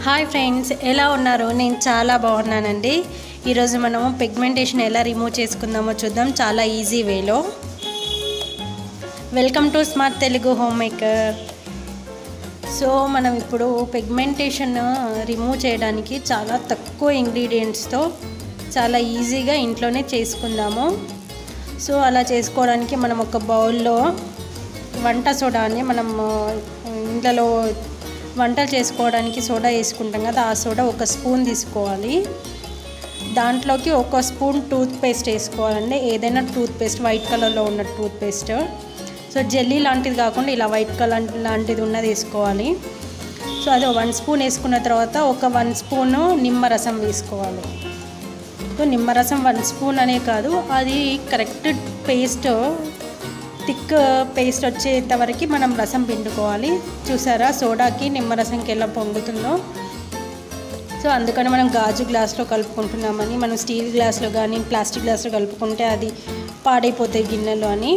hi friends ఎలా ఉన్నారు నేను చాలా బాగున్నానండి ఈరోజు మనము పిగ్మెంటేషన్ ఎలా రిమూవ్ చేసుకుందామో చూద్దాం చాలా ఈజీ వేలో welcome to smart Telugu home maker so మనం ఇప్పుడు పిగ్మెంటేషన్ రిమూవ్ చేయడానికి చాలా తక్కువ ఇంగ్రీడియంట్స్తో చాలా ఈజీగా ఇంట్లోనే చేసుకుందాము సో అలా చేసుకోవడానికి మనం ఒక బౌల్లో వంట సోడాని మనం ఇంట్లో వంటలు చేసుకోవడానికి సోడా వేసుకుంటాం కదా ఆ సోడా ఒక స్పూన్ తీసుకోవాలి దాంట్లోకి ఒక స్పూన్ టూత్ పేస్ట్ వేసుకోవాలండి ఏదైనా టూత్ పేస్ట్ వైట్ కలర్లో ఉన్న టూత్ పేస్ట్ సో జెల్లీ లాంటిది కాకుండా ఇలా వైట్ కలర్ లాంటిది ఉన్నది వేసుకోవాలి సో అది వన్ స్పూన్ వేసుకున్న తర్వాత ఒక వన్ స్పూను నిమ్మరసం వేసుకోవాలి సో నిమ్మరసం వన్ స్పూన్ అనే కాదు అది కరెక్ట్ పేస్ట్ థిక్ పేస్ట్ వచ్చేంత వరకు మనం రసం పిండుకోవాలి చూసారా సోడాకి నిమ్మరసంకి ఎలా పొంగుతుందో సో అందుకని మనం గాజు గ్లాస్లో కలుపుకుంటున్నామని మనం స్టీల్ గ్లాస్లో కానీ ప్లాస్టిక్ గ్లాస్లో కలుపుకుంటే అది పాడైపోతాయి గిన్నెలు అని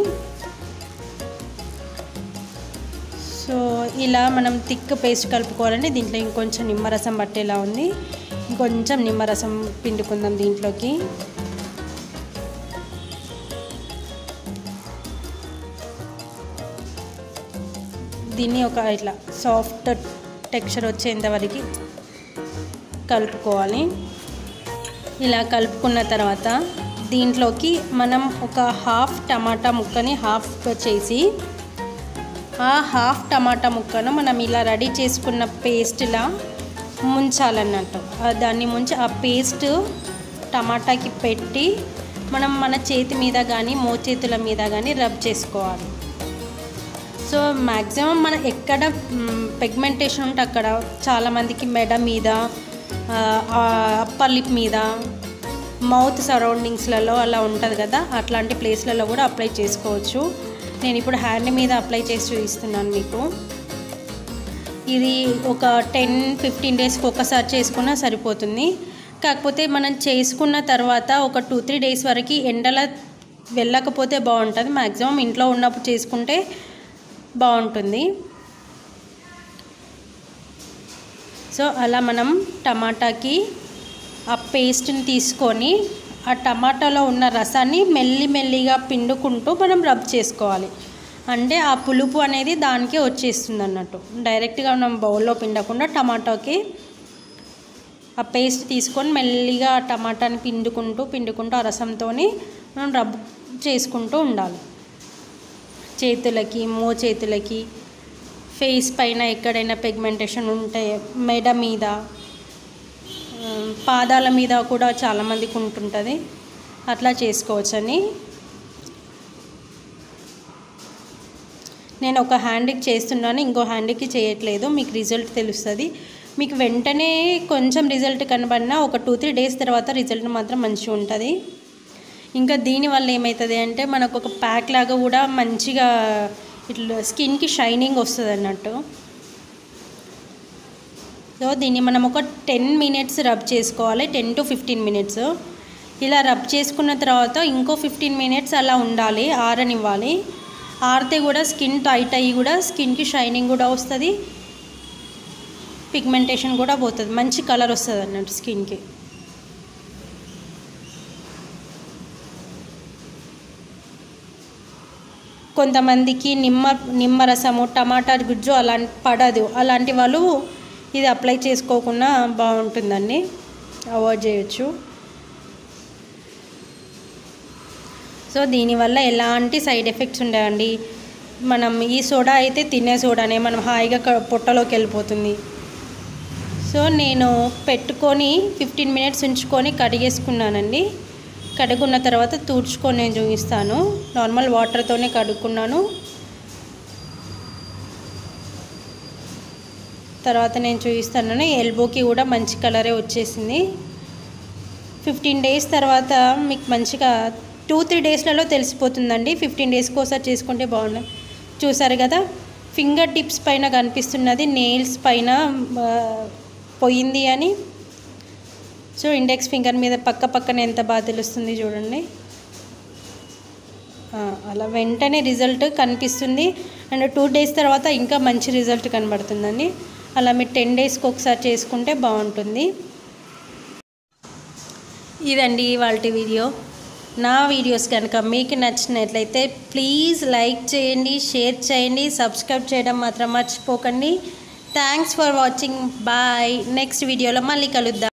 సో ఇలా మనం థిక్ పేస్ట్ కలుపుకోవాలంటే దీంట్లో ఇంకొంచెం నిమ్మరసం పట్టేలా ఉంది ఇంకొంచెం నిమ్మరసం పిండుకుందాం దీంట్లోకి దీన్ని ఒక ఇట్లా సాఫ్ట్ టెక్స్చర్ వచ్చేంత వరకు కలుపుకోవాలి ఇలా కలుపుకున్న తర్వాత దీంట్లోకి మనం ఒక హాఫ్ టమాటా ముక్కని హాఫ్ చేసి ఆ హాఫ్ టమాటా ముక్కను మనం ఇలా రెడీ చేసుకున్న పేస్ట్లా ముంచాలన్నట్టు దాన్ని ముంచి ఆ పేస్ట్ టమాటాకి పెట్టి మనం మన చేతి మీద కానీ మోచేతుల మీద కానీ రబ్ చేసుకోవాలి సో మ్యాక్సిమం మన ఎక్కడ పెగ్మెంటేషన్ ఉంటే అక్కడ చాలామందికి మెడ మీద అప్పర్ లిప్ మీద మౌత్ సరౌండింగ్స్లలో అలా ఉంటుంది కదా అట్లాంటి ప్లేస్లలో కూడా అప్లై చేసుకోవచ్చు నేను ఇప్పుడు హ్యాండ్ మీద అప్లై చేసి చూపిస్తున్నాను మీకు ఇది ఒక టెన్ ఫిఫ్టీన్ డేస్కి ఒకసారి చేసుకున్నా సరిపోతుంది కాకపోతే మనం చేసుకున్న తర్వాత ఒక టూ త్రీ డేస్ వరకు ఎండల వెళ్ళకపోతే బాగుంటుంది మ్యాక్సిమం ఇంట్లో ఉన్నప్పుడు చేసుకుంటే బాగుంటుంది సో అలా మనం టమాటాకి ఆ పేస్ట్ని తీసుకొని ఆ టమాటాలో ఉన్న రసాన్ని మెల్లి మెల్లిగా పిండుకుంటూ మనం రబ్ చేసుకోవాలి అంటే ఆ పులుపు అనేది దానికే వచ్చేస్తుంది అన్నట్టు డైరెక్ట్గా మనం బౌల్లో పిండకుండా టమాటాకి ఆ పేస్ట్ తీసుకొని మెల్లిగా ఆ టమాటాని పిండుకుంటూ పిండుకుంటూ ఆ రసంతో మనం రబ్ చేసుకుంటూ ఉండాలి చేతులకి మో చేతులకి ఫేస్ పైన ఎక్కడైనా పిగ్మెంటేషన్ ఉంటే మెడ మీద పాదాల మీద కూడా చాలామందికి ఉంటుంటుంది అట్లా చేసుకోవచ్చని నేను ఒక హ్యాండ్కి చేస్తున్నాను ఇంకో హ్యాండ్కి చేయట్లేదు మీకు రిజల్ట్ తెలుస్తుంది మీకు వెంటనే కొంచెం రిజల్ట్ కనబడినా ఒక టూ త్రీ డేస్ తర్వాత రిజల్ట్ మాత్రం మంచిగా ఉంటుంది ఇంకా దీనివల్ల ఏమవుతుంది అంటే మనకు ఒక ప్యాక్ లాగా కూడా మంచిగా ఇట్లా స్కిన్కి షైనింగ్ వస్తుంది అన్నట్టు సో దీన్ని మనం ఒక టెన్ మినిట్స్ రబ్ చేసుకోవాలి ten to fifteen minutes rub రబ్ చేసుకున్న తర్వాత ఇంకో ఫిఫ్టీన్ మినిట్స్ అలా ఉండాలి ఆరనివ్వాలి ఆరితే కూడా స్కిన్ టైట్ అయ్యి కూడా స్కిన్కి షైనింగ్ కూడా వస్తుంది పిగ్మెంటేషన్ కూడా పోతుంది మంచి కలర్ వస్తుంది అన్నట్టు స్కిన్కి కొంతమందికి నిమ్మ నిమ్మరసము టమాటా గుజ్జు అలాంటి పడదు అలాంటి వాళ్ళు ఇది అప్లై చేసుకోకుండా బాగుంటుందండి అవాయిడ్ చేయొచ్చు సో దీనివల్ల ఎలాంటి సైడ్ ఎఫెక్ట్స్ ఉండవండి మనం ఈ సోడా అయితే తినే సోడానే మనం హాయిగా పొట్టలోకి వెళ్ళిపోతుంది సో నేను పెట్టుకొని ఫిఫ్టీన్ మినిట్స్ ఉంచుకొని కడిగేసుకున్నానండి కడుగున్న తర్వాత తూడ్చుకొని నేను చూపిస్తాను నార్మల్ వాటర్తోనే కడుక్కున్నాను తర్వాత నేను చూపిస్తాను ఎల్బోకి కూడా మంచి కలరే వచ్చేసింది ఫిఫ్టీన్ డేస్ తర్వాత మీకు మంచిగా టూ త్రీ డేస్లలో తెలిసిపోతుందండి ఫిఫ్టీన్ డేస్కి ఒకసారి చేసుకుంటే బాగుంటుంది చూసారు కదా ఫింగర్ టిప్స్ పైన కనిపిస్తున్నది నెయిల్స్ పైన పోయింది అని సో ఇండెక్స్ ఫింగర్ మీద పక్క పక్కన ఎంత బాగా తెలుస్తుంది చూడండి అలా వెంటనే రిజల్ట్ కనిపిస్తుంది అండ్ టూ డేస్ తర్వాత ఇంకా మంచి రిజల్ట్ కనబడుతుందండి అలా మీరు టెన్ డేస్కి ఒకసారి చేసుకుంటే బాగుంటుంది ఇదండి వాళ్ళ వీడియో నా వీడియోస్ కనుక మీకు నచ్చినట్లయితే ప్లీజ్ లైక్ చేయండి షేర్ చేయండి సబ్స్క్రైబ్ చేయడం మాత్రం మర్చిపోకండి thanks for watching bye next వీడియోలో మళ్ళీ కలుద్దాం